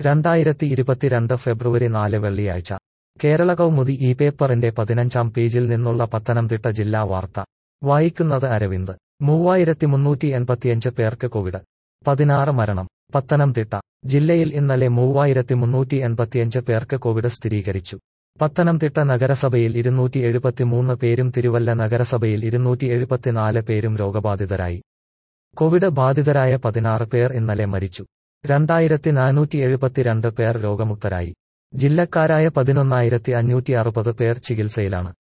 രണ്ടായിരത്തി ഇരുപത്തിരണ്ട് ഫെബ്രുവരി നാല് വെള്ളിയാഴ്ച കേരള കൗമുദി ഈ പേപ്പറിന്റെ പതിനഞ്ചാം പേജിൽ നിന്നുള്ള പത്തനംതിട്ട ജില്ലാ വാർത്ത വായിക്കുന്നത് അരവിന്ദ് മൂവായിരത്തി മുന്നൂറ്റി എൺപത്തിയഞ്ച് പേർക്ക് കോവിഡ് പതിനാറ് മരണം പത്തനംതിട്ട ജില്ലയിൽ ഇന്നലെ മൂവായിരത്തി മുന്നൂറ്റി എൺപത്തിയഞ്ച് പേർക്ക് കോവിഡ് സ്ഥിരീകരിച്ചു പത്തനംതിട്ട നഗരസഭയിൽ ഇരുന്നൂറ്റി എഴുപത്തിമൂന്ന് പേരും തിരുവല്ല നഗരസഭയിൽ ഇരുന്നൂറ്റി എഴുപത്തിനാല് പേരും രോഗബാധിതരായി കോവിഡ് ബാധിതരായ പതിനാറ് പേർ ഇന്നലെ മരിച്ചു രണ്ടായിരത്തി നാനൂറ്റി എഴുപത്തിരണ്ട് പേർ രോഗമുക്തരായി ജില്ലക്കാരായ പതിനൊന്നായിരത്തി അഞ്ഞൂറ്റി അറുപത് പേർ ചികിത്സയിലാണ്